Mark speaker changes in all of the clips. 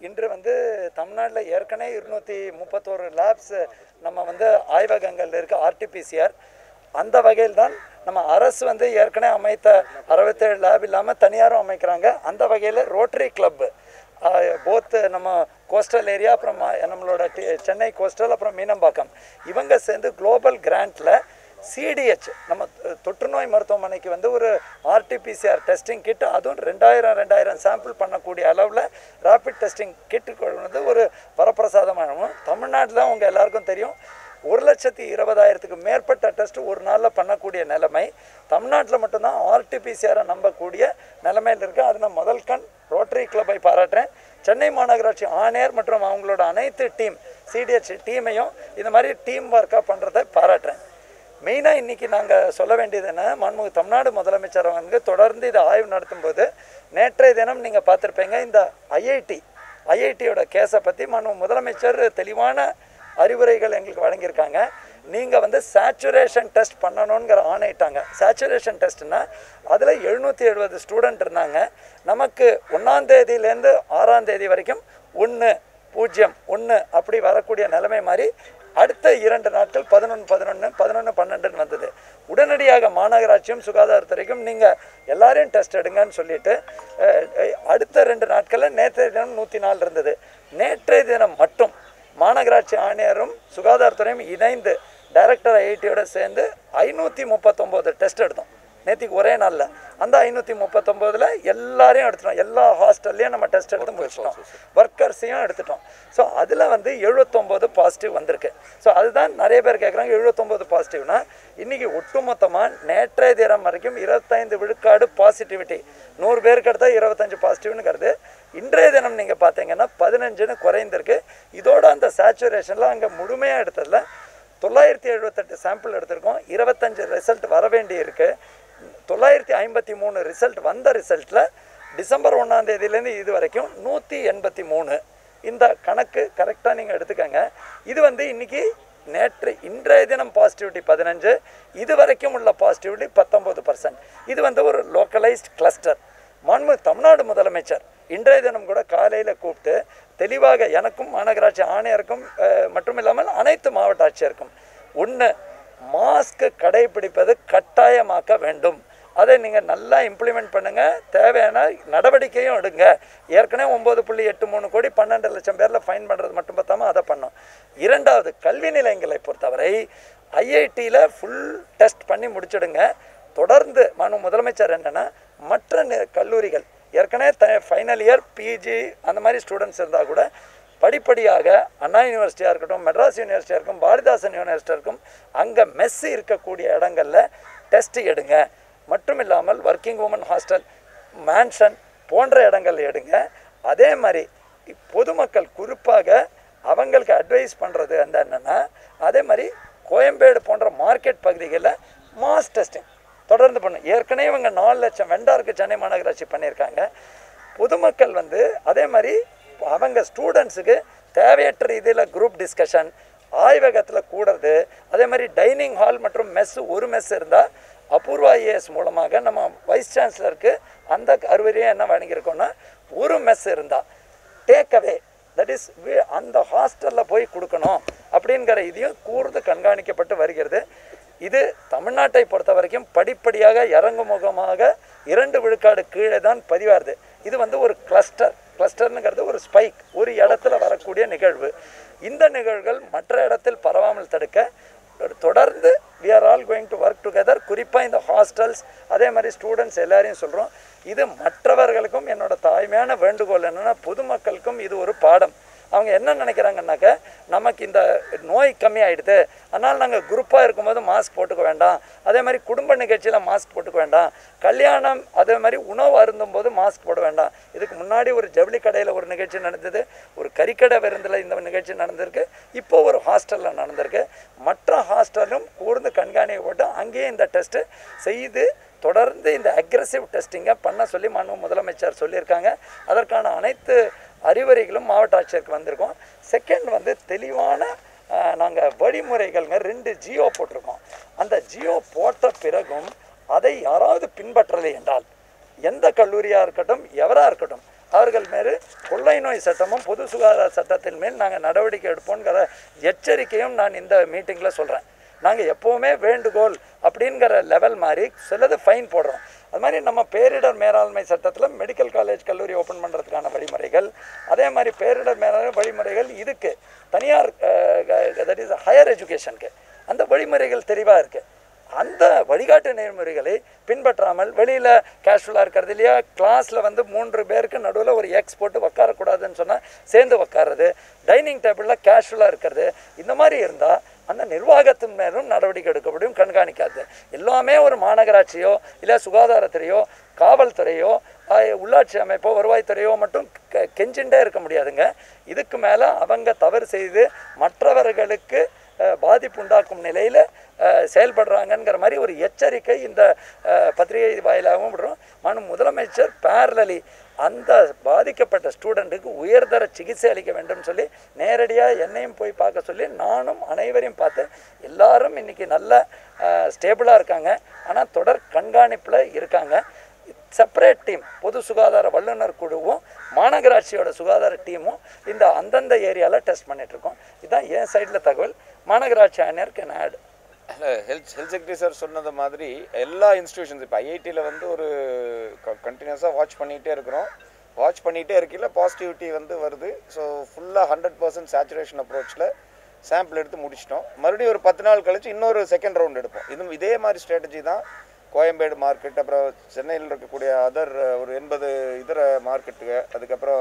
Speaker 1: இன்று வந்து தமிழ்நாட்டில் ஏற்கனவே இருநூற்றி முப்பத்தோரு லேப்ஸ் நம்ம வந்து ஆய்வகங்கள் இருக்குது ஆர்டிபிசிஆர் அந்த வகையில் தான் நம்ம அரசு வந்து ஏற்கனவே அமைத்த அறுபத்தேழு லேப் இல்லாமல் தனியாரும் அமைக்கிறாங்க அந்த வகையில் ரோட்டரி கிளப்பு போத் நம்ம கோஸ்டல் ஏரியா அப்புறம் ம- நம்மளோட டி- சென்னை கோஸ்டல் அப்புறம் மீனம்பாக்கம் இவங்க சேர்ந்து குளோபல் கிராண்ட்டில் சிடிஹெச் நம்ம தொ- தொற்றுநோய் மருத்துவமனைக்கு வந்து ஒரு ஆர்டிபிசிஆர் டெஸ்டிங் கிட் அதுவும் ரெண்டாயிரம் ரெண்டாயிரம் சாம்பிள் பண்ணக்கூடிய அளவில் ரேபிட் டெஸ்டிங் கிட்டு வந்து ஒரு வரப்பிரசாதமாகவும் தமிழ்நாட்டில் உங்கள் எல்லாருக்கும் தெரியும் ஒரு லட்சத்தி இருபதாயிரத்துக்கு மேற்பட்ட டெஸ்ட் ஒரு நாளில் பண்ணக்கூடிய நிலைமை தமிழ்நாட்டில் மட்டும்தான் ஆர்டிபிசிஆரை நம்பக்கூடிய நிலைமையில் இருக்குது அது நான் முதல் கண் ரோட்டரி கிளப்பை பாராட்டுறேன் சென்னை மாநகராட்சி ஆணையர் மற்றும் அவங்களோட அனைத்து டீம் சிடிஹெச் டீமையும் இந்த மாதிரி டீம் ஒர்க்காக பண்ணுறதை பாராட்டுறேன் மெயினாக இன்றைக்கி நாங்கள் சொல்ல வேண்டியது என்ன மாண்புமிகு தமிழ்நாடு முதலமைச்சர் வந்து தொடர்ந்து இதை ஆய்வு நடத்தும்போது நேற்றைய தினம் நீங்கள் பார்த்துருப்பீங்க இந்த ஐஐடி ஐஐடியோட கேஸை பற்றி மாண்பு முதலமைச்சர் தெளிவான அறிவுரைகள் எங்களுக்கு வழங்கியிருக்காங்க நீங்கள் வந்து சேச்சுரேஷன் டெஸ்ட் பண்ணணுங்கிற ஆணையிட்டாங்க சேச்சுரேஷன் டெஸ்ட்னா அதில் எழுநூற்றி எழுபது ஸ்டூடெண்ட் இருந்தாங்க நமக்கு ஒன்றாம் தேதியிலேருந்து ஆறாம் தேதி வரைக்கும் ஒன்று பூஜ்ஜியம் ஒன்று அப்படி வரக்கூடிய நிலைமை மாதிரி அடுத்த இரண்டு நாட்கள் பதினொன்று பதினொன்று பதினொன்று பன்னெண்டுன்னு வந்தது உடனடியாக மாநகராட்சியும் சுகாதாரத்துறைக்கும் நீங்கள் எல்லாரையும் டெஸ்ட் எடுங்கன்னு சொல்லிட்டு அஹ், அஹ், அடுத்த ரெண்டு நாட்களில் நேற்றைய தினம் நூற்றி நாலு இருந்தது நேற்றைய தினம் மட்டும் மாநகராட்சி ஆணையரும் சுகாதாரத்துறையும் இணைந்து டைரக்டர் ஐஐடியோட சேர்ந்து ஐநூற்றி முப்பத்தொம்போது டெஸ்ட் எடுத்தோம் நேற்றுக்கு ஒரே நாளில் அந்த ஐநூற்றி முப்பத்தொம்போதில் எல்லாரையும் எடுத்துட்டோம் எல்லா ஹாஸ்டல்லையும் நம்ம டெஸ்ட் எடுத்து முடிச்சிட்டோம் ஒர்க்கர்ஸையும் எடுத்துட்டோம் ஸோ அதில் வந்து எழுபத்தொம்போது பாசிட்டிவ் வந்திருக்கு ஸோ அதுதான் நிறைய பேர் கேட்குறாங்க எழுபத்தொம்போது பாசிட்டிவ்னா இன்றைக்கி ஒட்டுமொத்தமாக நேற்றைய தினம் வரைக்கும் இருபத்தைந்து விழுக்காடு பாசிட்டிவிட்டி நூறு பேருக்கு எடுத்தால் இருபத்தஞ்சு பாசிட்டிவ்னுங்கிறது இன்றைய தினம் நீங்கள் பார்த்தீங்கன்னா பதினஞ்சுன்னு குறைந்திருக்கு இதோட அந்த சேச்சுரேஷனில் அங்கே முழுமையாக எடுத்ததில் தொள்ளாயிரத்தி எழுபத்தெட்டு சாம்பிள் எடுத்திருக்கோம் இருபத்தஞ்சு ரிசல்ட் வர வேண்டி இருக்கு தொள்ளாயிரத்தி ஐம்பத்தி மூணு ரிசல்ட் வந்த ரிசல்ட்டில் டிசம்பர் ஒன்றாம் தேதியிலேருந்து இது வரைக்கும் நூற்றி எண்பத்தி மூணு இந்த கணக்கு கரெக்டாக நீங்கள் எடுத்துக்கங்க இது வந்து இன்னைக்கு நேற்று இன்றைய தினம் பாசிட்டிவிட்டி பதினஞ்சு இது வரைக்கும் உள்ள பாசிட்டிவிட்டி பத்தொம்பது பர்சன்ட் இது வந்து ஒரு லோக்கலைஸ்ட் கிளஸ்டர் மாண்பு தமிழ்நாடு முதலமைச்சர் இன்றைய தினம் கூட காலையில் கூப்பிட்டு தெளிவாக எனக்கும் மாநகராட்சி ஆணையருக்கும் அஹ், மட்டும் இல்லாமல் அனைத்து மாவட்ட ஆட்சியருக்கும் ஒன்று மாஸ்க் கடைபிடிப்பது கட்டாயமாக்க வேண்டும் அதை நீங்கள் நல்லா இம்ப்ளிமெண்ட் பண்ணுங்கள் தேவையான நடவடிக்கையும் எடுங்க ஏற்கனவே ஒம்பது புள்ளி எட்டு மூணு கோடி பன்னெண்டு லட்சம் பேரில் ஃபைன் பண்ணுறது மட்டும் பார்த்தாம அதை பண்ணோம் இரண்டாவது கல்வி நிலையங்களை பொறுத்தவரை ஐஐடியில் ஃபுல் டெஸ்ட் பண்ணி முடிச்சிடுங்க தொடர்ந்து மனு முதலமைச்சர் என்னென்னா மற்ற நி- கல்லூரிகள் ஏற்கனவே த ஃபைனல் இயர் பிஜி அந்த மாதிரி ஸ்டூடெண்ட்ஸ் இருந்தால் கூட படிப்படியாக அண்ணா யூனிவர்சிட்டியாக இருக்கட்டும் மெட்ராஸ் யூனிவர்சிட்டியாக இருக்கும் பாரதிதாசன் யூனிவர்சிட்டியாக இருக்கும் அங்கே மெஸ் இருக்கக்கூடிய இடங்களில் டெஸ்ட் எடுங்க மட்டும் இல்லாமல் ஒர்க்கிங் உமன் ஹாஸ்டல் மேன்ஷன் போன்ற இடங்கள் எடுங்க அதே மாதிரி இப் பொதுமக்கள் குறிப்பாக அவங்களுக்கு அட்வைஸ் பண்ணுறது அந்த என்னென்னா அதே மாதிரி கோயம்பேடு போன்ற மார்க்கெட் பகுதிகளில் மாஸ் டெஸ்டிங் தொடர்ந்து பண்ணும் ஏற்கனவே இவங்க நாலு லட்சம் வெண்டாருக்கு சென்னை மாநகராட்சி பண்ணியிருக்காங்க பொதுமக்கள் வந்து அதே மாதிரி அவங்க ஸ்டூடெண்ட்ஸுக்கு தேவையற்ற இதில் குரூப் டிஸ்கஷன் ஆய்வகத்தில் கூடுறது அதே மாதிரி டைனிங் ஹால் மற்றும் மெஸ் ஒரு மெஸ் இருந்தால் அபூர்வா ஐஏஎஸ் மூலமாக நம்ம வைஸ் சான்சலருக்கு அந்த அறிவுரையை என்ன வழங்கியிருக்கோம்னா ஒரு மெஸ் இருந்தால் டேக் அவே தட் இஸ் அந்த ஹாஸ்டலில் போய் கொடுக்கணும் அப்படிங்கிற இதையும் கூர்ந்து கண்காணிக்கப்பட்டு வருகிறது இது தமிழ்நாட்டை பொறுத்த வரைக்கும் படிப்படியாக இறங்கும் முகமாக இரண்டு விழுக்காடு கீழே தான் பதிவாகுது இது வந்து ஒரு கிளஸ்டர் கிளஸ்டர்னுங்கிறது ஒரு ஸ்பைக் ஒரு இடத்துல வரக்கூடிய நிகழ்வு இந்த நிகழ்வுகள் மற்ற இடத்தில் பரவாமல் தடுக்க தொடர்ந்து we are all going to work together குறிப்பாக இந்த ஹாஸ்டல்ஸ் அதே மாதிரி ஸ்டூடெண்ட்ஸ் எல்லாரையும் சொல்கிறோம் இது மற்றவர்களுக்கும் என்னோட தாய்மையான வேண்டுகோள் என்னென்னா பொதுமக்களுக்கும் இது ஒரு பாடம் அவங்க என்ன நினைக்கிறாங்கன்னாக்க நமக்கு இந்த நோய் கம்மி ஆயிடுது அதனால் நாங்கள் குரூப்பாக இருக்கும்போது மாஸ்க் போட்டுக்க வேண்டாம் அதே மாதிரி குடும்ப நிகழ்ச்சியில் மாஸ்க் போட்டுக்க வேண்டாம் கல்யாணம் அதே மாதிரி உணவு அருந்தும்போது மாஸ்க் போட வேண்டாம் இதுக்கு முன்னாடி ஒரு ஜவுளி கடையில் ஒரு நிகழ்ச்சி நடந்தது ஒரு கறிக்கடை விருந்தில் இந்த நிகழ்ச்சி நடந்திருக்கு இப்போ ஒரு ஹாஸ்டலில் நடந்திருக்கு மற்ற ஹாஸ்டலும் கூர்ந்து கண்காணிக்க போட்டு அங்கேயும் இந்த டெஸ்ட்டு செய்து தொடர்ந்து இந்த அக்ரெசிவ் டெஸ்டிங்கை பண்ண சொல்லி மாண்பு முதலமைச்சர் சொல்லியிருக்காங்க அதற்கான அனைத்து அறிவுரைகளும் மாவட்ட ஆட்சியருக்கு வந்திருக்கோம் செகண்ட் வந்து தெளிவான நாங்கள் வழிமுறைகள்ங்க ரெண்டு ஜியோ போட்டிருக்கோம் அந்த ஜியோ போட்ட பிறகும் அதை யாராவது பின்பற்றலை என்றால் எந்த கல்லூரியாக இருக்கட்டும் எவராக இருக்கட்டும் அவர்கள் மேல் கொள்ளை நோய் சட்டமும் பொது சுகாதார சட்டத்தின் மேல் நாங்கள் நடவடிக்கை எடுப்போங்கிற எச்சரிக்கையும் நான் இந்த மீட்டிங்கில் சொல்கிறேன் நாங்கள் எப்போவுமே வேண்டுகோள் அப்படிங்கிற லெவல் மாதிரி சிலது ஃபைன் போடுறோம் அது மாதிரி நம்ம பேரிடர் மேலாண்மை சட்டத்தில் மெடிக்கல் காலேஜ் கல்லூரி ஓப்பன் பண்ணுறதுக்கான வழிமுறைகள் அதே மாதிரி பேரிடர் மேலாண்மை வழிமுறைகள் இதுக்கு தனியார் தட் இஸ் ஹையர் எஜுகேஷனுக்கு அந்த வழிமுறைகள் தெளிவாக இருக்குது அந்த வழிகாட்டு நெறிமுறைகளை பின்பற்றாமல் வெளியில் கேஷுவலாக இருக்கிறது இல்லையா கிளாஸில் வந்து மூன்று பேருக்கு நடுவில் ஒரு எக்ஸ் போட்டு உட்காரக்கூடாதுன்னு சொன்னால் சேர்ந்து உட்காருறது டைனிங் டேபிளில் கேஷுவலாக இருக்கிறது இந்த மாதிரி இருந்தால் அந்த நிர்வாகத்தின் மேலும் நடவடிக்கை எடுக்கப்படும் கண்காணிக்காது எல்லாமே ஒரு மாநகராட்சியோ இல்லை சுகாதாரத்துறையோ காவல்துறையோ ஆஹ், உள்ளாட்சி அமைப்போ வருவாய்த்துறையோ மட்டும் கெ- கெஞ்சிண்டே இருக்க முடியாதுங்க இதுக்கு மேலே அவங்க தவறு செய்து மற்றவர்களுக்கு அஹ், பாதிப்பு உண்டாக்கும் நிலையில் செயல்படுறாங்கங்கிற மாதிரி ஒரு எச்சரிக்கை இந்த அஹ், பத்திரிகை வாயிலாகவும் விடுறோம் மனு முதலமைச்சர் பேரலி அந்த பாதிக்கப்பட்ட ஸ்டூடெண்ட்டுக்கு உயர்தர சிகிச்சை அளிக்க வேண்டும் சொல்லி நேரடியாக என்னையும் போய் பார்க்க சொல்லி நானும் அனைவரையும் பார்த்து எல்லாரும் இன்னைக்கு நல்ல ஸ்டேபிளாக இருக்காங்க ஆனால் தொடர் கண்காணிப்பில் இருக்காங்க செப்பரேட் டீம் பொது சுகாதார வல்லுநர் குழுவும் மாநகராட்சியோட சுகாதார டீமும் இந்த அந்தந்த ஏரியாவில் டெஸ்ட் பண்ணிட்டு இருக்கோம் இதுதான் என் சைடில் தகவல் மாநகராட்சி ஆணையர் கேன் ஆட்
Speaker 2: இல்லை ஹெல்த் ஹெல்த் செக்ரட்டரி சார் சொன்னது மாதிரி எல்லா இன்ஸ்டியூஷன்ஸ் இப்போ ஐஐடியில் வந்து ஒரு கண்டினியூஸாக வாட்ச் பண்ணிகிட்டே இருக்கிறோம் வாட்ச் பண்ணிகிட்டே இருக்கையில் பாசிட்டிவிட்டி வந்து வருது ஸோ ஃபுல்லாக ஹண்ட்ரட் பர்சன்ட் சேச்சுரேஷன் அப்ரோச்சில் சாம்பிள் எடுத்து முடிச்சிட்டோம் மறுபடியும் ஒரு பத்து நாள் கழிச்சு இன்னொரு செகண்ட் ரவுண்ட் எடுப்போம் இது இதே மாதிரி ஸ்ட்ராட்டஜி தான் கோயம்பேடு மார்க்கெட் அப்புறம் சென்னையில் இருக்கக்கூடிய அதர் ஒரு எண்பது இதர மார்க்கெட்டுங்க அதுக்கப்புறம்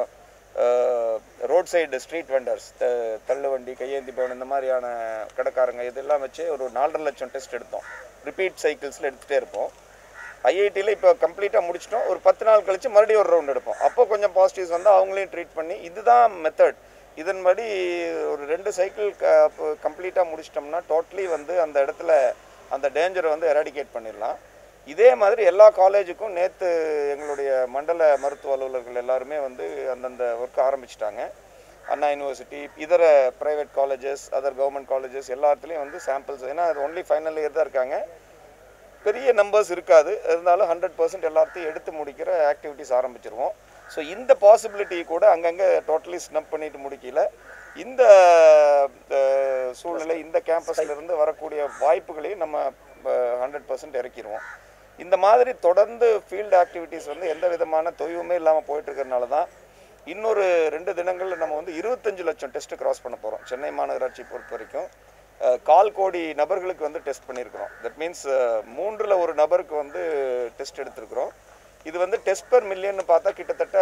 Speaker 2: ரோட் சைடு ஸ்ட்ரீட் வெண்டர்ஸ் தள்ளுவண்டி கையேந்தி பவன் இந்த மாதிரியான கடைக்காரங்க இதெல்லாம் வச்சு ஒரு நாலரை லட்சம் டெஸ்ட் எடுத்தோம் ரிப்பீட் சைக்கிள்ஸில் எடுத்துகிட்டே இருப்போம் ஐஐடியில் இப்போ கம்ப்ளீட்டாக முடிச்சிட்டோம் ஒரு பத்து நாள் கழிச்சு மறுபடியும் ஒரு ரவுண்ட் எடுப்போம் அப்போ கொஞ்சம் பாசிட்டிவ்ஸ் வந்து அவங்களையும் ட்ரீட் பண்ணி இதுதான் மெத்தட் இதன்படி ஒரு ரெண்டு சைக்கிள் கம்ப்ளீட்டாக முடிச்சிட்டோம்னா டோட்டலி வந்து அந்த இடத்துல அந்த டேஞ்சரை வந்து எராடிகேட் பண்ணிடலாம் இதே மாதிரி எல்லா காலேஜுக்கும் நேற்று எங்களுடைய மண்டல மருத்துவ அலுவலர்கள் எல்லாருமே வந்து அந்தந்த ஒர்க் ஆரம்பிச்சிட்டாங்க அண்ணா யூனிவர்சிட்டி இதர private colleges other government colleges எல்லாத்துலேயும் வந்து சாம்பிள்ஸ் ஏன்னா அது ஒன்லி ஃபைனல் இயர் தான் இருக்காங்க பெரிய நம்பர்ஸ் இருக்காது இருந்தாலும் ஹண்ட்ரட் பர்சன்ட் எல்லாத்தையும் எடுத்து முடிக்கிற ஆக்டிவிட்டிஸ் ஆரம்பிச்சிருவோம் ஸோ இந்த பாசிபிலிட்டி கூட அங்கங்கே டோட்டலி ஸ்னப் பண்ணிட்டு முடிக்கல இந்த அஹ், சூழ்நிலை இந்த campusல இருந்து வரக்கூடிய வாய்ப்புகளையும் நம்ம ஹண்ட்ரட் பர்சன்ட் இறக்கிடுவோம் இந்த மாதிரி தொடர்ந்து ஃபீல்டு ஆக்டிவிட்டீஸ் வந்து எந்த விதமான தொய்வுமே இல்லாமல் போயிட்டு இருக்கிறனால தான் இன்னொரு ரெண்டு தினங்களில் நம்ம வந்து இருபத்தஞ்சு லட்சம் டெஸ்ட் கிராஸ் பண்ண போகிறோம் சென்னை மாநகராட்சி பொறுத்த வரைக்கும் அஹ், கால் கோடி நபர்களுக்கு வந்து டெஸ்ட் பண்ணியிருக்கிறோம் தட் மீன்ஸ் மூன்றில் ஒரு நபருக்கு வந்து டெஸ்ட் எடுத்திருக்கிறோம் இது வந்து டெஸ்ட் பெர் மில்லியன் பார்த்தா கிட்டத்தட்ட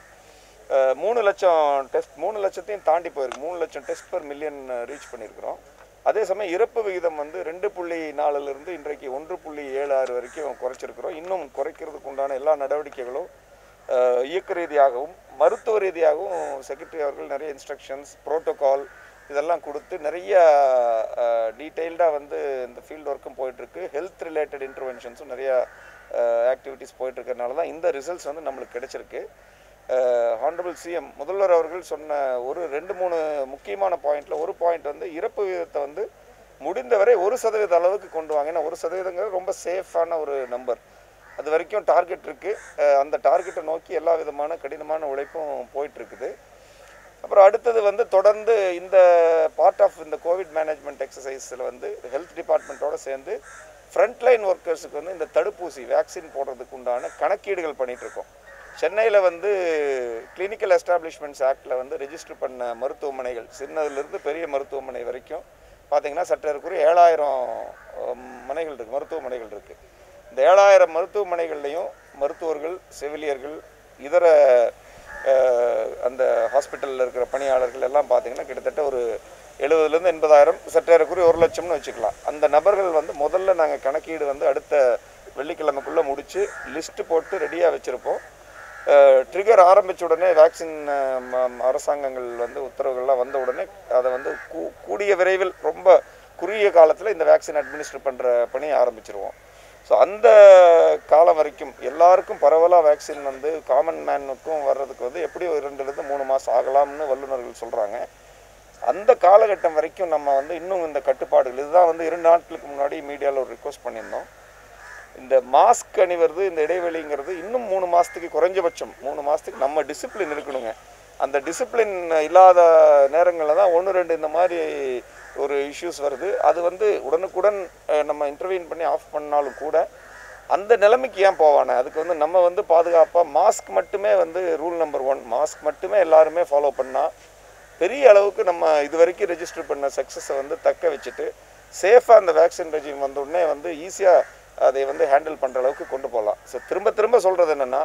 Speaker 2: அஹ், மூணு லட்சம் டெஸ்ட் மூணு லட்சத்தையும் தாண்டி போயிருக்கு மூணு லட்சம் டெஸ்ட் பெர் மில்லியன் ரீச் பண்ணியிருக்கிறோம் அதே சமயம் இறப்பு விகிதம் வந்து ரெண்டு புள்ளி நாலுலேருந்து இன்றைக்கு ஒன்று புள்ளி ஏழு ஆறு வரைக்கும் குறைச்சிருக்கிறோம் இன்னும் குறைக்கிறதுக்கு உண்டான எல்லா நடவடிக்கைகளும் அஹ், இயக்க ரீதியாகவும் மருத்துவ ரீதியாகவும் செக்ரட்டரி அவர்கள் நிறைய இன்ஸ்ட்ரக்ஷன்ஸ் ப்ரோட்டோகால் இதெல்லாம் கொடுத்து நிறைய டீட்டெயில்டாக வந்து இந்த ஃபீல்டு ஒர்க்கும் போயிட்டுருக்கு ஹெல்த் ரிலேட்டட் இன்டர்வென்ஷன்ஸும் நிறைய ஆக்டிவிட்டீஸ் போயிட்டு இருக்கறனால தான் இந்த ரிசல்ட்ஸ் வந்து நம்மளுக்கு கிடைச்சிருக்கு ஹானரபிள் சிஎம் முதல்வர் அவர்கள் சொன்ன ஒரு ரெண்டு மூணு முக்கியமான பாயிண்ட்ல ஒரு பாயிண்ட் வந்து இறப்பு விகிதத்தை வந்து முடிந்தவரை ஒரு சதவீத அளவுக்கு கொண்டு வாங்க ஏன்னா ஒரு சதவீதங்கிறது ரொம்ப சேஃபான ஒரு நம்பர் அது வரைக்கும் டார்கெட் இருக்குது அந்த டார்கெட்டை நோக்கி எல்லா விதமான கடினமான உழைப்பும் போயிட்டு இருக்குது அப்புறம் அடுத்தது வந்து தொடர்ந்து இந்த பார்ட் ஆஃப் இந்த கோவிட் மேனேஜ்மெண்ட் எக்ஸசைஸில் வந்து ஹெல்த் டிபார்ட்மெண்ட்டோட சேர்ந்து ஃப்ரண்ட்லைன் ஒர்க்கர்ஸுக்கு வந்து இந்த தடுப்பூசி வேக்சின் போடுறதுக்கு உண்டான கணக்கீடுகள் பண்ணிட்டு இருக்கோம் சென்னையில் வந்து கிளினிக்கல் எஸ்டாப்ளிஷ்மெண்ட்ஸ் ஆக்டில் வந்து ரெஜிஸ்டர் பண்ண மருத்துவமனைகள் சின்னதுலேருந்து பெரிய மருத்துவமனை வரைக்கும் பார்த்தீங்கன்னா சற்றேறக்குரிய ஏழாயிரம் மனைகள் இருக்குது மருத்துவமனைகள் இருக்குது இந்த ஏழாயிரம் மருத்துவமனைகள்லையும் மருத்துவர்கள் செவிலியர்கள் இதர அஹ், அந்த ஹாஸ்பிட்டலில் இருக்கிற பணியாளர்கள் எல்லாம் பார்த்தீங்கன்னா கிட்டத்தட்ட ஒரு எழுபதுலேருந்து எண்பதாயிரம் சற்றேறக்குரிய ஒரு லட்சம்னு வச்சுக்கலாம் அந்த நபர்கள் வந்து முதல்ல நாங்கள் கணக்கீடு வந்து அடுத்த வெள்ளிக்கிழமைக்குள்ளே முடித்து லிஸ்ட்டு போட்டு ரெடியாக வச்சுருப்போம் ட்ரிகர் ஆரம்பித்த உடனே வேக்சின் அரசாங்கங்கள் வந்து உத்தரவுகள்லாம் வந்த உடனே அதை வந்து கூ- கூடிய விரைவில் ரொம்ப குறுகிய காலத்தில் இந்த வேக்சின் அட்மினிஸ்டர் பண்ணுற பணியை ஆரம்பிச்சிருவோம் ஸோ அந்த காலம் வரைக்கும் எல்லாருக்கும் பரவலாக வேக்சின் வந்து காமன் மேனுக்கும் வர்றதுக்கு வந்து எப்படி ஒரு ரெண்டுலேருந்து மூணு மாதம் ஆகலாம்னு வல்லுநர்கள் சொல்கிறாங்க அந்த காலகட்டம் வரைக்கும் நம்ம வந்து இன்னும் இந்த கட்டுப்பாடுகள் இதுதான் வந்து இரண்டு நாட்களுக்கு முன்னாடி மீடியாவில் ஒரு ரிக்வஸ்ட் பண்ணியிருந்தோம் இந்த மாஸ்க் அணிவது இந்த இடைவெளிங்கிறது இன்னும் மூணு மாதத்துக்கு குறைஞ்சபட்சம் மூணு மாதத்துக்கு நம்ம டிசிப்ளின் இருக்கணுங்க அந்த டிசிப்ளின் இல்லாத நேரங்களில் தான் ஒன்று ரெண்டு இந்த மாதிரி ஒரு இஷ்யூஸ் வருது அது வந்து உடனுக்குடன் அஹ், நம்ம இன்டர்வியூன் பண்ணி ஆஃப் பண்ணாலும் கூட அந்த நிலைமைக்கு ஏன் போவானே அதுக்கு வந்து நம்ம வந்து பாதுகாப்பாக மாஸ்க் மட்டுமே வந்து ரூல் நம்பர் ஒன் மாஸ்க் மட்டுமே எல்லாருமே ஃபாலோ பண்ணால் பெரிய அளவுக்கு நம்ம இது வரைக்கும் ரெஜிஸ்டர் பண்ண சக்ஸஸை வந்து தக்க வச்சுட்டு சேஃபாக அந்த வேக்சின் ரெஜிம் வந்த உடனே வந்து ஈஸியாக அதை வந்து ஹேண்டில் பண்ணுற அளவுக்கு கொண்டு போகலாம் ஸோ திரும்ப திரும்ப சொல்கிறது என்னென்னா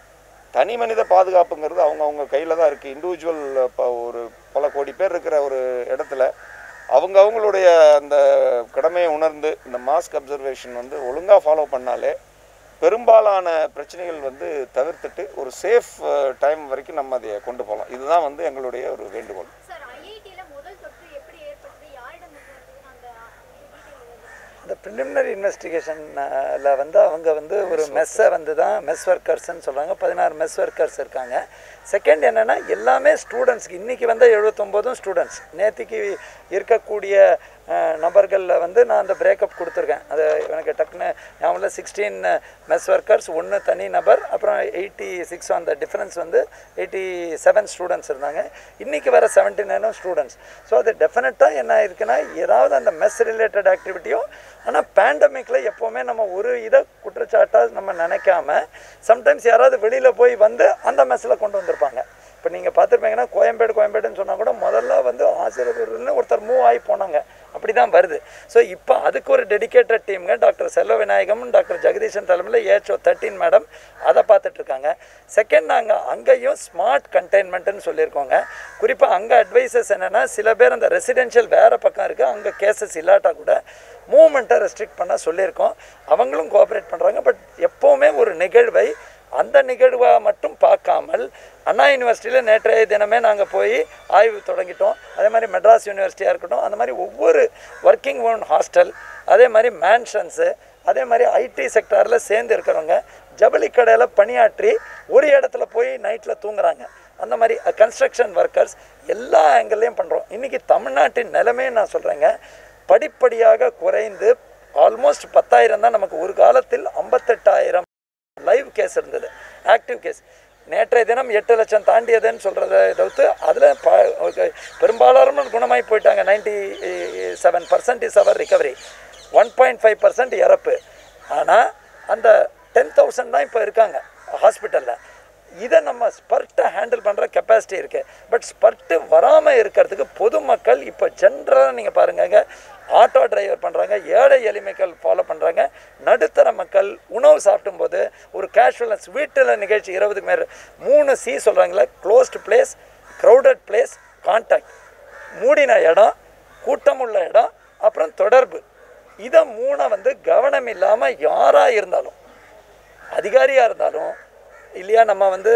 Speaker 2: தனி மனித பாதுகாப்புங்கிறது அவங்க அவங்க கையில் தான் இருக்குது இண்டிவிஜுவல் இப்போ ஒரு பல கோடி பேர் இருக்கிற ஒரு இடத்துல அவங்க அவங்களுடைய அந்த கடமையை உணர்ந்து இந்த மாஸ்க் அப்சர்வேஷன் வந்து ஒழுங்காக ஃபாலோ பண்ணாலே பெரும்பாலான பிரச்சனைகள் வந்து தவிர்த்துட்டு ஒரு சேஃப் டைம் வரைக்கும் நம்ம அதை கொண்டு போகலாம் இதுதான் வந்து எங்களுடைய ஒரு வேண்டுகோள்
Speaker 3: சார் ஐஐடியில் முதல் தொற்று எப்படி ஏற்பட்டது யாரிடம் இருந்ததுன்னு அந்த டீட்டெயில்
Speaker 1: அந்த ப்ரிலிமினரி இன்வெஸ்டிகேஷனில் வந்து அவங்க வந்து ஒரு மெஸ்ஸை வந்து தான் மெஸ் ஒர்க்கர்ஸ்ன்னு சொல்கிறாங்க பதினாறு மெஸ் ஒர்க்கர்ஸ் இருக்காங்க செகண்ட் என்னென்னா எல்லாமே ஸ்டூடெண்ட்ஸ்க்கு இன்றைக்கி வந்து எழுபத்தொம்போதும் ஸ்டூடெண்ட்ஸ் நேற்றுக்கு இருக்கக்கூடிய நபர்களில் வந்து நான் அந்த பிரேக்கப் கொடுத்துருக்கேன் அது எனக்கு டக்குன்னு ஞாபகம் சிக்ஸ்டீன் மெஸ் ஒர்க்கர்ஸ் ஒன்று தனி நபர் அப்புறம் எயிட்டி சிக்ஸ் அந்த டிஃப்ரென்ஸ் வந்து எயிட்டி செவன் ஸ்டூடெண்ட்ஸ் இருந்தாங்க இன்றைக்கி வர செவன்ட்டி நைனும் ஸ்டூடெண்ட்ஸ் ஸோ அது டெஃபினட்டாக என்ன இருக்குன்னா ஏதாவது அந்த மெஸ் ரிலேட்டட் ஆக்டிவிட்டியோ ஆனால் பேண்டமிக்கில் எப்போவுமே நம்ம ஒரு இதை குற்றச்சாட்டாக நம்ம நினைக்காம சம்டைம்ஸ் யாராவது வெளியில் போய் வந்து அந்த மெஸ்ஸில் கொண்டு வந்திருப்பாங்க இப்போ நீங்கள் பார்த்துருப்பீங்கன்னா கோயம்பேடு கோயம்பேடுன்னு சொன்னால் கூட முதல்ல வந்து ஆசிரியர்னு ஒருத்தர் மூவ் ஆகி போனாங்க அப்படி தான் வருது ஸோ இப்போ அதுக்கு ஒரு டெடிகேட்டட் டீமுங்க டாக்டர் செல்வ விநாயகம் டாக்டர் ஜெகதீஷன் தலைமையில் ஏஹெச்ஓ தேர்ட்டின் மேடம் அதை பார்த்துட்ருக்காங்க செகண்ட் நாங்கள் அங்கேயும் ஸ்மார்ட் கண்டெய்ன்மெண்ட்டுன்னு சொல்லியிருக்கோங்க குறிப்பாக அங்கே அட்வைசஸ் என்னென்னா சில பேர் அந்த ரெசிடென்ஷியல் வேறு பக்கம் இருக்குது அங்கே கேசஸ் இல்லாட்டா கூட மூமெண்ட்டை ரெஸ்ட்ரிக்ட் பண்ண சொல்லியிருக்கோம் அவங்களும் கோஆப்ரேட் பண்ணுறாங்க பட் எப்போவுமே ஒரு நிகழ்வை அந்த நிகழ்வை மட்டும் பார்க்காமல் அண்ணா யூனிவர்சிட்டியில் நேற்றைய தினமே நாங்கள் போய் ஆய்வு தொடங்கிட்டோம் அதே மாதிரி மெட்ராஸ் யூனிவர்சிட்டியாக இருக்கட்டும் அந்த மாதிரி ஒவ்வொரு ஒர்க்கிங் உமன் ஹாஸ்டல் அதே மாதிரி மேன்ஷன்ஸு அதே மாதிரி ஐடி செக்டாரில் சேர்ந்து இருக்கிறவங்க ஜவுளி கடையில் பணியாற்றி ஒரு இடத்துல போய் நைட்டில் தூங்குறாங்க அந்த மாதிரி கன்ஸ்ட்ரக்ஷன் ஒர்க்கர்ஸ் எல்லா ஆங்கிள்லேயும் பண்ணுறோம் இன்றைக்கி தமிழ்நாட்டின் நிலைமையை நான் சொல்கிறேங்க படிப்படியாக குறைந்து ஆல்மோஸ்ட் பத்தாயிரம் தான் நமக்கு ஒரு காலத்தில் ஐம்பத்தெட்டாயிரம் லைவ் கேஸ் இருந்தது ஆக்டிவ் கேஸ் நேற்றைய தினம் எட்டு லட்சம் தாண்டியதுன்னு சொல்கிறத தவிர்த்து அதில் ப பெரும்பாலான குணமாகி போயிட்டாங்க ninety seven percent is our recovery one point five percent இறப்பு ஆனால் அந்த டென் தௌசண்ட் தான் இப்போ இருக்காங்க ஹாஸ்பிட்டலில் இதை நம்ம ஸ்பர்ட்டை ஹேண்டில் பண்ணுற கெப்பாசிட்டி இருக்குது பட் ஸ்பர்ட்டு வராமல் இருக்கிறதுக்கு பொதுமக்கள் இப்போ ஜென்ரலாக நீங்கள் பாருங்கங்க ஆட்டோ டிரைவர் பண்ணுறாங்க ஏழை எளிமைகள் ஃபாலோ பண்ணுறாங்க நடுத்தர மக்கள் உணவு சாப்பிடும்போது ஒரு கேஷுவல்னஸ் வீட்டில் நிகழ்ச்சி இருபதுக்கு மேலே மூணு சி சொல்கிறாங்களே closed place crowded place contact மூடின இடம் கூட்டமுள்ள இடம் அப்புறம் தொடர்பு இதை மூணை வந்து கவனம் இல்லாமல் யாராக இருந்தாலும் அதிகாரியாக இருந்தாலும் இல்லையா நம்ம வந்து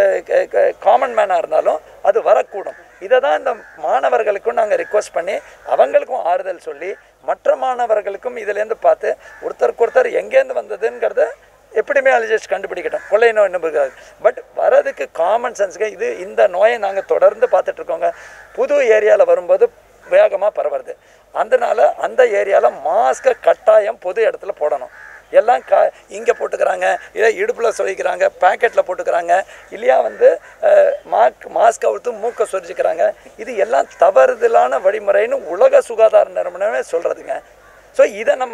Speaker 1: காமன் மேனாக இருந்தாலும் அது வரக்கூடும் இதை தான் இந்த மாணவர்களுக்கும் நாங்கள் ரிக்வஸ்ட் பண்ணி அவங்களுக்கும் ஆறுதல் சொல்லி மற்ற மாணவர்களுக்கும் இதுலேருந்து பார்த்து ஒருத்தருக்கு ஒருத்தர் எங்கேருந்து வந்ததுங்கிறத எபிடமியாலஜிஸ்ட் கண்டுபிடிக்கட்டும் கொள்ளை நோய் நம்புகிறார் பட் வரதுக்கு காமன் சென்ஸுக்கு இது இந்த நோயை நாங்கள் தொடர்ந்து பார்த்துட்ருக்கோங்க புது ஏரியாவில் வரும்போது வேகமாக பரவுறது அதனால் அந்த ஏரியாவில் மாஸ்க்கை கட்டாயம் பொது இடத்துல போடணும் எல்லாம் கா இங்கே போட்டுக்கிறாங்க இல்லை இடுப்பில் சொல்லிக்கிறாங்க பேக்கெட்டில் போட்டுக்கிறாங்க இல்லையா வந்து மாஸ்க் மாஸ்க் அவுத்து மூக்கை சொரிஞ்சுக்கிறாங்க இது எல்லாம் தவறுதலான வழிமுறைன்னு உலக சுகாதார நிறுவனமே சொல்கிறதுங்க ஸோ இதை நம்ம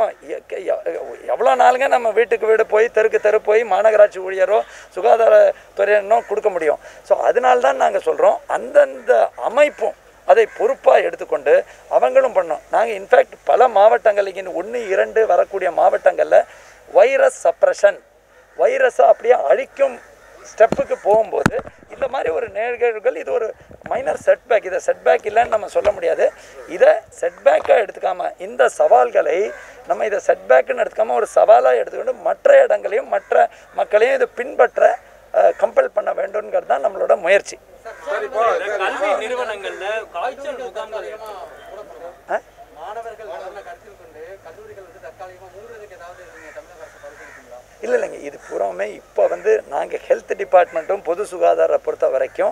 Speaker 1: எவ்வளோ நாளுங்க நம்ம வீட்டுக்கு வீடு போய் தெருக்கு தெரு போய் மாநகராட்சி ஊழியரோ சுகாதாரத்துறையினோ கொடுக்க முடியும் ஸோ அதனால தான் நாங்கள் சொல்கிறோம் அந்தந்த அமைப்பும் அதை பொறுப்பாக எடுத்துக்கொண்டு அவங்களும் பண்ணோம் நாங்கள் இன்ஃபேக்ட் பல மாவட்டங்களுக்கு இன்னும் ஒன்று இரண்டு வரக்கூடிய மாவட்டங்களில் வைரஸ் சப்ரஷன் வைரஸை அப்படியே அழிக்கும் ஸ்டெப்புக்கு போகும்போது இந்த மாதிரி ஒரு நிகழ்வுகள் இது ஒரு மைனர் செட்பேக் இதை செட்பேக் இல்லைன்னு நம்ம சொல்ல முடியாது இதை செட்பேக்காக எடுத்துக்காம இந்த சவால்களை நம்ம இதை செட்பேக்குன்னு எடுத்துக்காம ஒரு சவாலாக எடுத்துக்கிட்டு மற்ற இடங்களையும் மற்ற மக்களையும் இது பின்பற்ற கம்பல் பண்ண வேண்டும்ங்கிறது தான் நம்மளோட முயற்சி
Speaker 4: கல்வி நிறுவனங்கள்ல காய்ச்சல் முகாம்கள்
Speaker 1: ஆ?
Speaker 5: மாணவர்கள் நலனை கருத்தில் கொண்டு கல்லூரிகள் வந்து தற்காலிகமாக மூடுறதுக்கு ஏதாவது நீங்க தமிழக அரசு பரிசீலிப்பீங்களா
Speaker 1: இல்லை இல்லைங்க இது பூராவுமே இப்போ வந்து நாங்கள் ஹெல்த் டிபார்ட்மெண்ட்டும் பொது சுகாதார பொறுத்த வரைக்கும்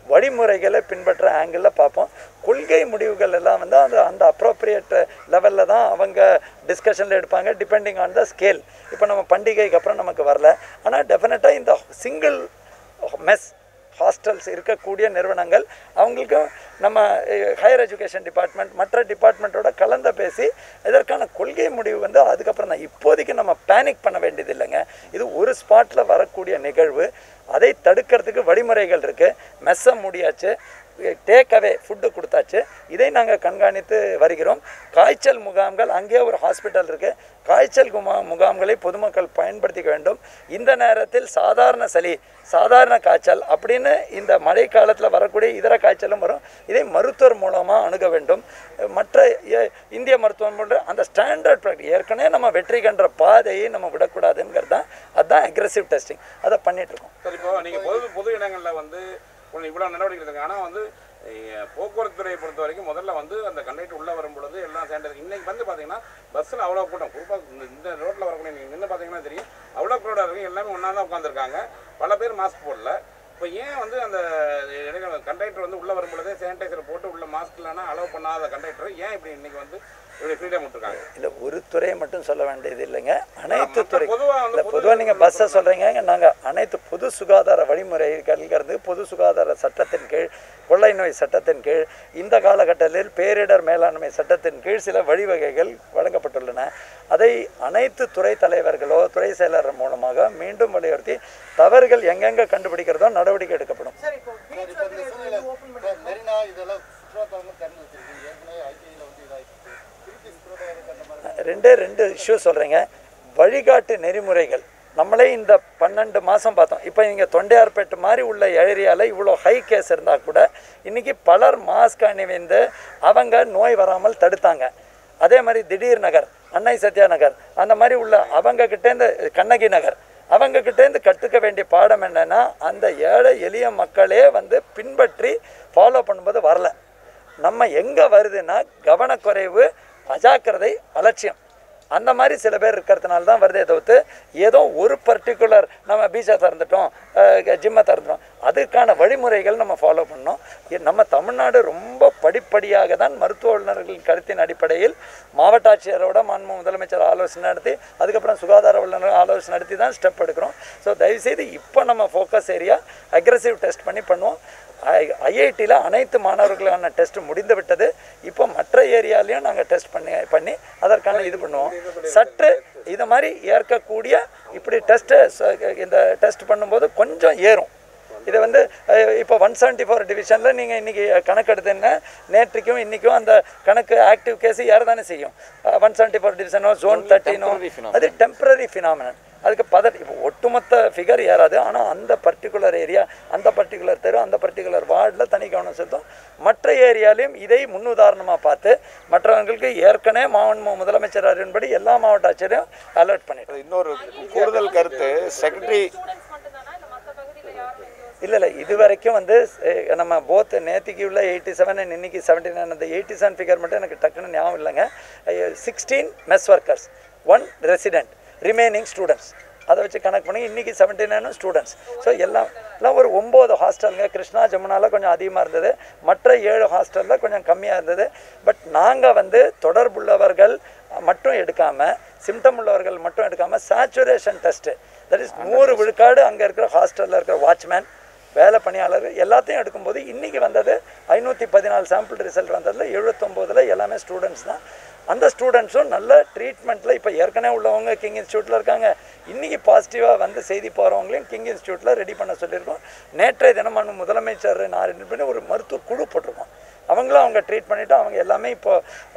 Speaker 1: வழிமுறைகளை பின்பற்ற ஆங்கிளில் பார்ப்போம் கொள்கை முடிவுகள் எல்லாம் வந்து அந்த அந்த அப்ரோப்ரியேட் லெவலில் தான் அவங்க டிஸ்கஷனில் எடுப்பாங்க டிபெண்டிங் ஆன் த ஸ்கேல் இப்போ நம்ம பண்டிகைக்கு அப்புறம் நமக்கு வரல ஆனால் டெஃபினட்டாக இந்த சிங்கிள் மெஸ் ஹாஸ்டல்ஸ் இருக்கக்கூடிய நிறுவனங்கள் அவங்களுக்கும் நம்ம ஹையர் எஜுகேஷன் டிபார்ட்மெண்ட் மற்ற டிபார்ட்மெண்ட்டோட கலந்து பேசி இதற்கான கொள்கை முடிவு வந்து அதுக்கப்புறம் தான் இப்போதைக்கு நம்ம பேனிக் பண்ண வேண்டியது இல்லைங்க இது ஒரு ஸ்பாட்டில் வரக்கூடிய நிகழ்வு அதை தடுக்கிறதுக்கு வழிமுறைகள் இருக்குது மெஸ்ஸ முடியாச்சு டேக் அவே ஃபுட்டு கொடுத்தாச்சு இதை நாங்கள் கண்காணித்து வருகிறோம் காய்ச்சல் முகாம்கள் அங்கேயே ஒரு ஹாஸ்பிட்டல் இருக்குது காய்ச்சல் குமா முகாம்களை பொதுமக்கள் பயன்படுத்திக்க வேண்டும் இந்த நேரத்தில் சாதாரண சளி சாதாரண காய்ச்சல் அப்படின்னு இந்த மழை காலத்தில் வரக்கூடிய இதர காய்ச்சலும் வரும் இதை மருத்துவர் மூலமாக அணுக வேண்டும் மற்ற எ- இந்திய மருத்துவம் போன்ற அந்த ஸ்டாண்டர்ட் ப்ராக்டிஸ் ஏற்கனவே நம்ம வெற்றி கன்ற பாதையை நம்ம விடக்கூடாதுங்கிறது தான் அதுதான் அக்ரெசிவ் டெஸ்டிங் அதை பண்ணிகிட்ருக்கோம்
Speaker 6: சார் இப்போ நீங்கள் பொது பொது இடங்களில் வந்து கொஞ்சம் இவ்வளோ நடவடிக்கை எடுத்துங்க ஆனால் வந்து அஹ், போக்குவரத்து துறையை பொறுத்த வரைக்கும் முதல்ல வந்து அந்த கண்டக்டர் உள்ளே வரும் பொழுது எல்லாம் சேர்ந்தது இன்னைக்கு வந்து பார்த்தீங்கன்னா பஸ்ஸில் அவ்வளோ கூட்டம் குறிப்பாக இந்த இந்த ரோட்டில் வரக்கூடிய நீங்கள் நின்று பார்த்தீங்கன்னா தெரியும் அவ்வளோ கூட இருக்கு எல்லாமே ஒன்றா தான் உட்காந்துருக்காங்க பல பேர் மாஸ்க் போடல இப்போ ஏன் வந்து அந்த கண்டக்டர் வந்து உள்ளே வரும் பொழுதே சானிடைசர் போட்டு உள்ள மாஸ்க் இல்லைன்னா அலோவ் பண்ணாத கண்டக்டர் ஏன் இப்படி இன்னைக்கு வந்து இப்படி ஃப்ரீடம் விட்டுருக்காங்க
Speaker 1: இல்லை ஒரு துறையை மட்டும் சொல்ல வேண்டியது இல்லைங்க அனைத்து
Speaker 6: மற்ற
Speaker 1: துறை
Speaker 6: பொதுவா வந்து
Speaker 1: இல்லை
Speaker 6: பொது
Speaker 1: பொதுவாக நீங்கள் பஸ்ஸை சொல்கிறீங்க நாங்கள் அனைத்து பொது சுகாதார வழிமுறைகள்ங்கிறது பொது சுகாதார சட்டத்தின் கீழ் கொள்ளை நோய் சட்டத்தின் கீழ் இந்த காலகட்டத்தில் பேரிடர் மேலாண்மை சட்டத்தின் கீழ் சில வழிவகைகள் வழங்கப்பட்டுள்ளன அதை அனைத்து துறை தலைவர்களோ துறை செயலர் மூலமாக மீண்டும் வலியுறுத்தி தவறுகள் எங்கெங்கே கண்டுபிடிக்கிறதோ நடவடிக்கை எடுக்கப்படும்
Speaker 7: சார் இப்போ பீச் வந்து ஓப்பன் பண்ணி
Speaker 5: மெரினா இதெல்லாம் சுற்றுலாத்தலங்கள் திறந்து வச்சிருக்கீங்க ஏற்கனவே ஐடியில் வந்து இதாகிருக்கு திருப்பி சுற்றுலாத்தலங்களுக்கு அந்த மாதிரி
Speaker 1: ரெண்டே ரெண்டு இஷ்யூ சொல்கிறேங்க வழிகாட்டு நெறிமுறைகள் நம்மளே இந்த பன்னெண்டு மாதம் பார்த்தோம் இப்போ இங்கே தொண்டையார்பேட்டு மாதிரி உள்ள ஏரியாவில் இவ்வளோ ஹை கேஸ் இருந்தால் கூட இன்றைக்கி பலர் மாஸ்க் அணிவிந்து அவங்க நோய் வராமல் தடுத்தாங்க அதே மாதிரி திடீர் நகர் அன்னை சத்யா நகர் அந்த மாதிரி உள்ள அவங்க கிட்டேருந்து கண்ணகி நகர் அவங்க கிட்டேருந்து கற்றுக்க வேண்டிய பாடம் என்னன்னா அந்த ஏழை எளிய மக்களே வந்து பின்பற்றி ஃபாலோ பண்ணும்போது வரல நம்ம எங்கே வருதுன்னா கவனக்குறைவு அஜாக்கிரதை அலட்சியம் அந்த மாதிரி சில பேர் இருக்கிறதுனால தான் வருதே தவிர்த்து ஏதோ ஒரு பர்டிகுலர் நம்ம பீச்சை திறந்துட்டோம் ஜிம்மை திறந்துட்டோம் அதுக்கான வழிமுறைகள் நம்ம ஃபாலோ பண்ணோம் இ- நம்ம தமிழ்நாடு ரொம்ப படிப்படியாக தான் மருத்துவ வல்லுநர்கள் கருத்தின் அடிப்படையில் மாவட்ட ஆட்சியரோட மாண்பு முதலமைச்சர் ஆலோசனை நடத்தி அதுக்கப்புறம் சுகாதார வல்லுநர் ஆலோசனை நடத்தி தான் ஸ்டெப் எடுக்கிறோம் ஸோ தயவுசெய்து இப்போ நம்ம ஃபோக்கஸ் ஏரியா அக்ரெசிவ் டெஸ்ட் பண்ணி பண்ணுவோம் ஐஐடியில் அனைத்து மாணவர்களுக்கான டெஸ்ட் முடிந்து விட்டது இப்போ மற்ற ஏரியாலையும் நாங்கள் டெஸ்ட் பண்ணி பண்ணி அதற்கான இது பண்ணுவோம் சற்று இது மாதிரி ஏற்கக்கூடிய இப்படி டெஸ்ட்டு இந்த டெஸ்ட் பண்ணும்போது கொஞ்சம் ஏறும் இது வந்து அஹ், இப்போ ஒன் செவன்ட்டி ஃபோர் டிவிஷனில் நீங்கள் இன்றைக்கி கணக்கு எடுத்தீங்கன்னா நேற்றுக்கும் இன்றைக்கும் அந்த கணக்கு ஆக்டிவ் கேஸ் ஏற தானே செய்யும் ஒன் செவன்ட்டி ஃபோர் டிவிஷனோ ஜோன் தேர்ட்டினோ அது டெம்பரரி ஃபினாமினன் அதுக்கு பதட் இப்போ ஒட்டுமொத்த ஃபிகர் ஏறாது ஆனால் அந்த பர்டிகுலர் ஏரியா அந்த பர்டிகுலர் தெரு அந்த பர்டிகுலர் வார்டில் தனி கவனம் செலுத்தும் மற்ற ஏரியாலையும் இதை முன்னுதாரணமாக பார்த்து மற்றவங்களுக்கு ஏற்கனவே மாவட்ட முதலமைச்சர் அறிவின்படி எல்லா மாவட்ட ஆட்சியரையும் அலர்ட் பண்ணிட்டோம்
Speaker 2: இன்னொரு கூடுதல் கருத்து செக்ரட்டரி
Speaker 3: ஸ்டூடெண்ட்ஸ் மட்டும்தானா இல்லை மற்ற பகுதியில் யாரும் எங்கேயும்
Speaker 1: இல்லை இல்லை இது வரைக்கும் வந்து அஹ், நம்ம போத் நேத்திக்கு உள்ள எயிட்டி செவன் இன்னைக்கு செவன்டி நைன் அந்த எயிட்டி செவன் ஃபிகர் மட்டும் எனக்கு டக்குன்னு ஞாபகம் இல்லைங்க sixteen mess workers one resident remaining students அதை வச்சு கணக்கு பண்ணி இன்றைக்கி செவன்டி நைனும் ஸ்டூடெண்ட்ஸ் ஸோ எல்லாம் எல்லாம் ஒரு ஒம்பது ஹாஸ்டலுங்க கிருஷ்ணா ஜமுனால கொஞ்சம் அதிகமாக இருந்தது மற்ற ஏழு ஹாஸ்டலில் கொஞ்சம் கம்மியாக இருந்தது பட் நாங்கள் வந்து தொடர்புள்ளவர்கள் மட்டும் எடுக்காமல் சிம்டம் உள்ளவர்கள் மட்டும் எடுக்காமல் சேச்சுரேஷன் டெஸ்ட்டு தட் இஸ் நூறு விழுக்காடு அங்கே இருக்கிற ஹாஸ்டலில் இருக்கிற வாட்ச்மேன் வேலை பணியாளர்கள் எல்லாத்தையும் எடுக்கும்போது இன்றைக்கி வந்தது ஐநூற்றி பதினாலு சாம்பிள் ரிசல்ட் வந்ததில் எழுபத்தொம்போதில் எல்லாமே ஸ்டூடெண்ட்ஸ் தான் அந்த ஸ்டூடெண்ட்ஸும் நல்ல ட்ரீட்மெண்ட்டில் இப்போ ஏற்கனவே உள்ளவங்க கிங் இன்ஸ்டியூட்டில் இருக்காங்க இன்றைக்கி பாசிட்டிவாக வந்து செய்தி போகிறவங்களையும் கிங் இன்ஸ்டியூட்டில் ரெடி பண்ண சொல்லியிருக்கோம் நேற்றைய தினம் மனு முதலமைச்சர் நான் ரெடி பண்ணி ஒரு மருத்துவ குழு போட்டிருக்கோம் அவங்களும் அவங்க ட்ரீட் பண்ணிவிட்டு அவங்க எல்லாமே இப்போ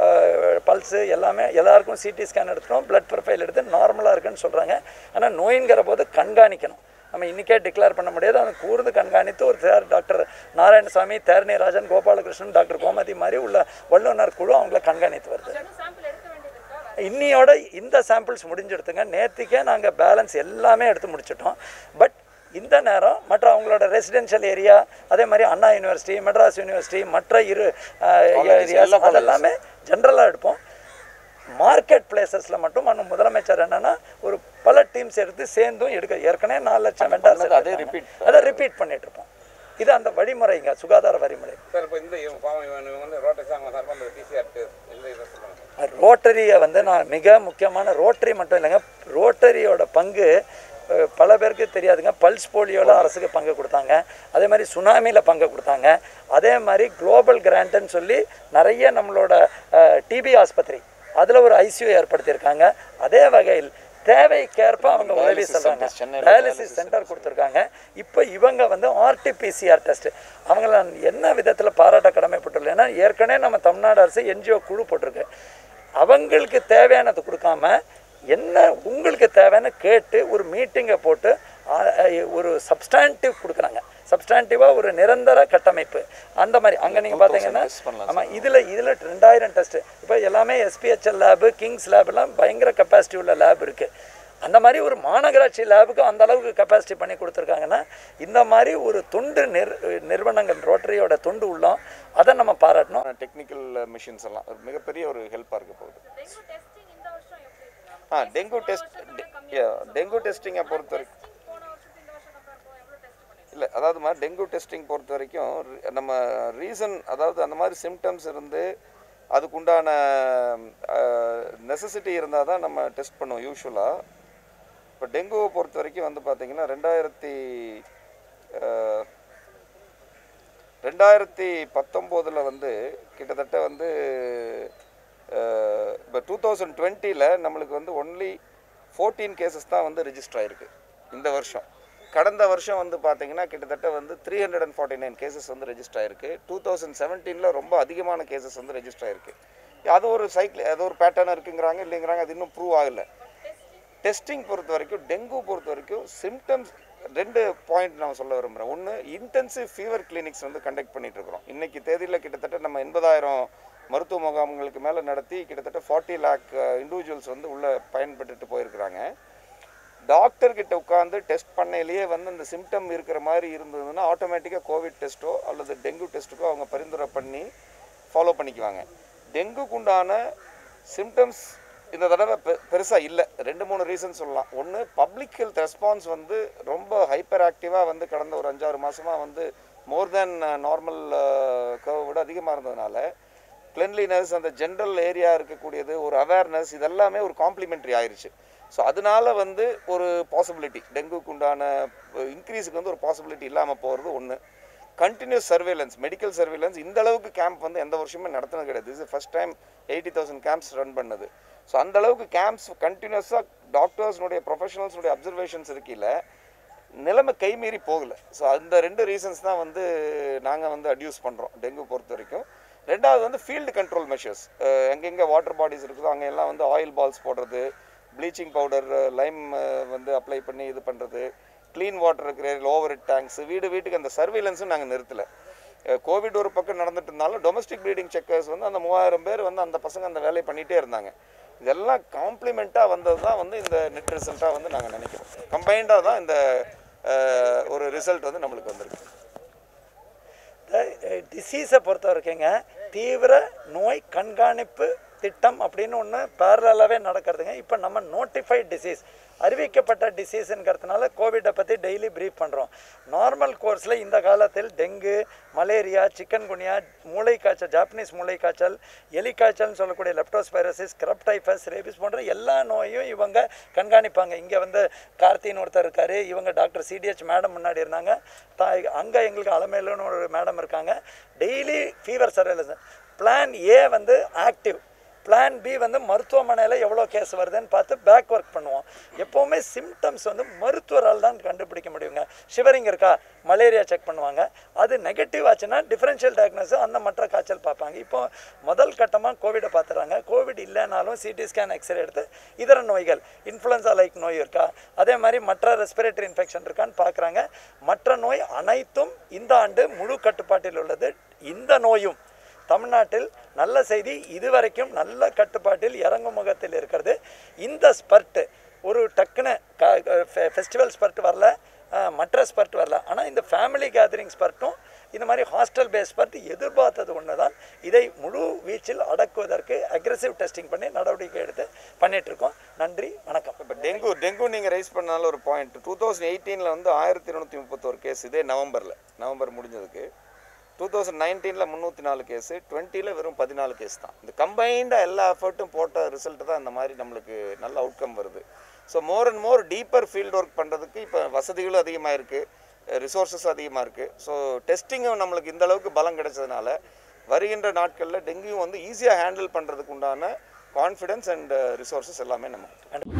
Speaker 1: பல்ஸு எல்லாமே எல்லாருக்கும் சிடி ஸ்கேன் எடுத்துட்டோம் பிளட் ப்ரொஃபைல் எடுத்து நார்மலாக இருக்குன்னு சொல்கிறாங்க ஆனால் நோயின்கிற போது கண்காணிக்கணும் நம்ம இன்றைக்கே டிக்ளேர் பண்ண முடியாது அதை கூர்ந்து கண்காணித்து ஒரு sir doctor Narayanasamy Theranirajan Gopalakrishnan doctor Gomathi மாதிரி உள்ள வல்லுநர் குழு அவங்கள கண்காணித்து வருது
Speaker 3: சாம்பிள் எடுக்க வேண்டியது இருக்கா
Speaker 1: இன்னியோட இந்த சாம்பிள்ஸ் முடிஞ்செடுத்துங்க நேற்றுக்கே நாங்கள் பேலன்ஸ் எல்லாமே எடுத்து முடிச்சிட்டோம் பட் இந்த நேரம் மற்ற அவங்களோட ரெசிடென்ஷியல் ஏரியா அதே மாதிரி அண்ணா யூனிவர்சிட்டி மெட்ராஸ் யூனிவர்சிட்டி மற்ற இரு ஏரியாஸ் அதெல்லாமே ஜென்ரலாக எடுப்போம் மார்க்கெட் பிளேசஸில் மட்டும் நம்ம முதலமைச்சர் என்னன்னா ஒரு பல டீம்ஸ் எடுத்து சேர்ந்தும் எடுக்க ஏற்கனவே நாலு லட்சம் வெண்டார்ஸ்
Speaker 2: அதே repeat.
Speaker 1: அதை ரிப்பீட் பண்ணிட்டு இருப்போம் இது அந்த வழிமுறைங்க சுகாதார வழிமுறை
Speaker 6: சார் இப்போ இந்த இவங்க பாவம் இவன் இவங்க வந்து ரோட்டரி அவங்க சார்பாக அந்த பிசிஆர் இந்த இதை சொல்லுவாங்க
Speaker 1: ரோட்டரியை வந்து நான் மிக முக்கியமான ரோட்டரி மட்டும் இல்லைங்க ரோட்டரியோட பங்கு அஹ், பல பேருக்கு தெரியாதுங்க பல்ஸ் போலியோவில் அரசுக்கு பங்கு கொடுத்தாங்க அதே மாதிரி சுனாமியில் பங்கு கொடுத்தாங்க அதே மாதிரி குளோபல் கிராண்ட்னு சொல்லி நிறைய நம்மளோட டிபி ஆஸ்பத்திரி அதில் ஒரு ஐசியூ ஏற்படுத்தியிருக்காங்க அதே வகையில் தேவைக்கேற்ப அவங்க உதவி
Speaker 2: Dialysis
Speaker 1: சொல்கிறாங்க
Speaker 2: centers, சென்னையில
Speaker 1: டயாலிசிஸ் சென்டர் கொடுத்துருக்காங்க இப்போ இவங்க வந்து ஆர்டிபிசிஆர் டெஸ்ட் அவங்கள நான் என்ன விதத்தில் பாராட்ட கடமைப்பட்டுள்ளேன் ஏன்னா ஏற்கனவே நம்ம தமிழ்நாடு அரசு என்ஜிஓ குழு போட்டிருக்கு அவங்களுக்கு தேவையானது கொடுக்காம என்ன உங்களுக்கு தேவைன்னு கேட்டு ஒரு மீட்டிங்கை போட்டு ஆ, ஒரு சப்ஸ்டான்டிவ் கொடுக்குறாங்க சப்ஸ்டான்டிவாக ஒரு நிரந்தர கட்டமைப்பு அந்த மாதிரி அங்கே நீங்கள் பார்த்தீங்கன்னா
Speaker 2: test பண்ணலாம்
Speaker 1: ஆமாம் இதில் இதில் ரெண்டாயிரம் டெஸ்ட்டு இப்போ எல்லாமே எஸ்பிஹெச்எல் லேபு கிங்ஸ் லேப்லாம் பயங்கர கெப்பாசிட்டி உள்ள லேப் இருக்குது அந்த மாதிரி ஒரு மாநகராட்சி லேபுக்கு அந்த அளவுக்கு கெப்பாசிட்டி பண்ணி கொடுத்துருக்காங்கன்னா இந்த மாதிரி ஒரு தொண்டு நிர் நிறுவனங்கள் ரோட்டரியோட தொண்டு உள்ளோம் அதை நம்ம பாராட்டணும்
Speaker 2: டெக்னிக்கல் மிஷின்ஸ் எல்லாம் ஒரு மிகப்பெரிய ஒரு ஹெல்ப்பாக இருக்க போகுது
Speaker 3: டெங்கு டெஸ்டிங் இந்த வருஷம் எப்படி இருக்கு?
Speaker 2: ஆ டெங்கு டெஸ்ட் டெங்கு டெஸ்டிங்கை பொறுத்த வரைக்கும்
Speaker 3: Testing போன வருஷத்துக்கு இந்த வருஷம் compare பண்ணும்போது எவ்வளவு test பண்ணிருக்கீங்க?
Speaker 2: இல்லை அதாவதுமா டெங்கு டெஸ்டிங் பொறுத்த வரைக்கும் ரி- நம்ம ரீசன் அதாவது அந்த மாதிரி சிம்டம்ஸ் இருந்து அதுக்குண்டான நெசசிட்டி இருந்தால் தான் நம்ம டெஸ்ட் பண்ணுவோம் யூஸ்வலாக இப்போ டெங்குவை பொறுத்த வரைக்கும் வந்து பார்த்தீங்கன்னா ரெண்டாயிரத்தி அஹ், ரெண்டாயிரத்தி பத்தொம்போதில் வந்து கிட்டத்தட்ட வந்து இப்போ டூ தௌசண்ட் டுவெண்ட்டியில் நம்மளுக்கு வந்து ஒன்லி ஃபோர்டீன் கேசஸ் தான் வந்து ரிஜிஸ்டர் ஆயிருக்கு இந்த வருஷம் கடந்த வருஷம் வந்து பார்த்தீங்கன்னா கிட்டத்தட்ட வந்து three hundred and forty nine cases வந்து ரெஜிஸ்டர் ஆயிருக்கு டூ தௌசண்ட் செவன்டீனில் ரொம்ப அதிகமான கேசஸ் வந்து ரெஜிஸ்டர் ஆயிருக்கு அது ஒரு சைக்கிள் அது ஒரு பேட்டர்ன் இருக்குங்கிறாங்க இல்லைங்கிறாங்க அது இன்னும் ப்ரூவ் ஆகலை டெஸ்டிங் பொறுத்த வரைக்கும் டெங்கு பொறுத்த வரைக்கும் சிம்டம்ஸ் ரெண்டு பாயிண்ட் நான் சொல்ல விரும்புகிறேன் ஒன்று இன்டென்சிவ் ஃபீவர் கிளினிக்ஸ் வந்து கண்டக்ட் பண்ணிட்டு இருக்கிறோம் இன்னைக்கு தேதியில் கிட்டத்தட்ட நம்ம எண்பதாயிரம் மருத்துவ முகாம்களுக்கு மேலே நடத்தி கிட்டத்தட்ட ஃபார்ட்டி லேக் இண்டிவிஜுவல்ஸ் வந்து உள்ளே பயன்பட்டுட்டு போயிருக்கிறாங்க டாக்டர் கிட்ட உட்காந்து டெஸ்ட் பண்ணையிலேயே வந்து அந்த சிம்டம் இருக்கிற மாதிரி இருந்ததுன்னா ஆட்டோமேட்டிக்காக கோவிட் டெஸ்ட்டோ அல்லது டெங்கு டெஸ்ட்டுக்கோ அவங்க பரிந்துரை பண்ணி ஃபாலோ பண்ணிக்குவாங்க டெங்குக்கு உண்டான சிம்டம்ஸ் இந்த தடவை பெ பெருசாக இல்லை ரெண்டு மூணு ரீசன் சொல்லலாம் ஒன்று பப்ளிக் ஹெல்த் ரெஸ்பான்ஸ் வந்து ரொம்ப ஹைப்பர் ஆக்டிவாக வந்து கடந்த ஒரு அஞ்சாறு மாதமாக வந்து மோர் தேன் நார்மல் கர்வ் விட அதிகமாக இருந்ததுனால கிளென்லினஸ் அந்த ஜென்ரல் ஏரியா இருக்கக்கூடியது ஒரு அவேர்னஸ் இதெல்லாமே ஒரு காம்ப்ளிமெண்ட்ரி ஆயிருச்சு ஸோ அதனால வந்து ஒரு பாசிபிலிட்டி டெங்குக்கு உண்டான இன்க்ரீஸுக்கு வந்து ஒரு பாசிபிலிட்டி இல்லாமல் போகிறது ஒன்று கண்டினியூஸ் சர்வேலன்ஸ் மெடிக்கல் சர்வேலன்ஸ் இந்த அளவுக்கு கேம்ப் வந்து எந்த வருஷமே நடத்தினது கிடையாது இது first time eighty thousand camps run பண்ணது ஸோ அந்த அளவுக்கு கேம்ப்ஸ் கண்டினியூஸாக டாக்டர்ஸ்னுடைய ப்ரொஃபஷனல்ஸுடைய அப்சர்வேஷன்ஸ் இருக்கையில் நிலைமை கைமீறி போகல ஸோ அந்த ரெண்டு ரீசன்ஸ் தான் வந்து நாங்கள் வந்து அட்யூஸ் பண்ணுறோம் டெங்கு பொறுத்த வரைக்கும் ரெண்டாவது வந்து ஃபீல்டு கண்ட்ரோல் மெஷர்ஸ் எங்கெங்கே வாட்டர் பாடிஸ் இருக்குதோ அங்கே எல்லாம் வந்து ஆயில் பால்ஸ் போடுறது ப்ளீச்சிங் பவுடர் லைம் வந்து அப்ளை பண்ணி இது பண்ணுறது க்ளீன் வாட்டர் இருக்கிற ஓவர் டேங்க்ஸ் வீடு வீட்டுக்கு அந்த சர்வீலன்ஸும் நாங்கள் நிறுத்தலை கோவிட் ஒரு பக்கம் நடந்துட்டு இருந்தாலும் டொமஸ்டிக் ப்ரீடிங் செக்கர்ஸ் வந்து அந்த மூவாயிரம் பேர் வந்து அந்த பசங்க அந்த வேலையை பண்ணிகிட்டே இருந்தாங்க இதெல்லாம் காம்ப்ளிமெண்ட்டாக வந்தது தான் வந்து இந்த நெட் ரிசல்ட்டாக வந்து நாங்கள் நினைக்கிறோம் கம்பைண்டாக தான் இந்த அஹ், ஒரு ரிசல்ட் வந்து நம்மளுக்கு வந்திருக்கு
Speaker 1: டிசீஸை பொறுத்த வரைக்குங்க தீவிர நோய் கண்காணிப்பு திட்டம் அப்படின்னு ஒன்று பேரலாகவே நடக்கிறதுங்க இப்போ நம்ம நோட்டிஃபைட் டிசீஸ் அறிவிக்கப்பட்ட டிசீஸுங்கிறதுனால கோவிட்டை பற்றி டெய்லி ப்ரீஃப் பண்ணுறோம் நார்மல் கோர்ஸில் இந்த காலத்தில் டெங்கு மலேரியா சிக்கன் குனியா மூளை காய்ச்சல் ஜாப்பனீஸ் மூளை காய்ச்சல் எலி காய்ச்சல்னு சொல்லக்கூடிய லெப்டோஸ்பைரசிஸ் கிரப்டைஃபஸ் ரேபிஸ் போன்ற எல்லா நோயும் இவங்க கண்காணிப்பாங்க இங்கே வந்து கார்த்தின்னு ஒருத்தர் இருக்கார் இவங்க டாக்டர் சிடிஹெச் மேடம் முன்னாடி இருந்தாங்க தா அங்கே எங்களுக்கு அலமேலுன்னு ஒரு மேடம் இருக்காங்க daily fever surveillance plan A வந்து ஆக்டிவ் பிளான் பி வந்து மருத்துவமனையில் எவ்வளோ கேஸ் வருதுன்னு பார்த்து பேக் ஒர்க் பண்ணுவோம் எப்போவுமே சிம்டம்ஸ் வந்து மருத்துவரால் தான் கண்டுபிடிக்க முடியுங்க ஷிவரிங் இருக்கா மலேரியா செக் பண்ணுவாங்க அது நெகட்டிவ் ஆச்சுன்னா டிஃபரன்ஷியல் டயக்னோஸ் அந்த மற்ற காய்ச்சல் பார்ப்பாங்க இப்போ முதல் கட்டமாக கோவிடை பார்த்துறாங்க கோவிட் இல்லைனாலும் சிடி ஸ்கேன் எக்ஸ்ரே எடுத்து இதர நோய்கள் இன்ஃப்ளூயன்ஸா லைக் நோய் இருக்கா அதே மாதிரி மற்ற ரெஸ்பிரேட்டரி இன்ஃபெக்ஷன் இருக்கான்னு பார்க்குறாங்க மற்ற நோய் அனைத்தும் இந்த ஆண்டு முழு கட்டுப்பாட்டில் உள்ளது இந்த நோயும் தமிழ்நாட்டில் நல்ல செய்தி இதுவரைக்கும் நல்ல கட்டுப்பாட்டில் இறங்கும் முகத்தில் இருக்கிறது இந்த ஸ்பர்ட் ஒரு டக்குன்னு ஃபெஸ்டிவல் ஸ்பர்ட் வரல அஹ், மற்ற ஸ்பர்ட் வரல ஆனால் இந்த ஃபேமிலி கேதரிங் ஸ்பர்ட்டும் இந்த மாதிரி ஹாஸ்டல் பேஸ் பார்த்து எதிர்பார்த்தது ஒன்று தான் இதை முழு வீச்சில் அடக்குவதற்கு அக்ரெசிவ் டெஸ்டிங் பண்ணி நடவடிக்கை எடுத்து பண்ணிட்டு இருக்கோம் நன்றி வணக்கம்
Speaker 2: இப்போ டெங்கு டெங்கு நீங்கள் ரைஸ் பண்ணால ஒரு பாயிண்ட் டூ தௌசண்ட் எயிட்டீனில் வந்து ஆயிரத்தி இருநூத்தி முப்பத்தோரு கேஸ் இதே நவம்பரில் நவம்பர் முடிஞ்சதுக்கு டூ தௌசண்ட் நைன்டீனில் முந்நூற்றி நாலு கேஸு டுவெண்ட்டியில் வெறும் பதினாலு கேஸ் தான் இந்த கம்பைண்டாக எல்லா எஃபர்ட்டும் போட்ட ரிசல்ட் தான் இந்த மாதிரி நம்மளுக்கு நல்ல அவுட்கம் வருது so more and more deeper field work பண்ணுறதுக்கு இப்போ வசதிகளும் அதிகமாக இருக்குது ரிசோர்ஸஸ் அதிகமாக இருக்குது ஸோ டெஸ்டிங்கும் நம்மளுக்கு இந்த அளவுக்கு பலம் கிடைச்சதுனால வருகின்ற நாட்களில் டெங்கியும் வந்து ஈஸியாக ஹேண்டில் பண்ணுறதுக்கு உண்டான கான்ஃபிடன்ஸ் அண்ட் ரிசோர்ஸஸ் எல்லாமே நமக்கு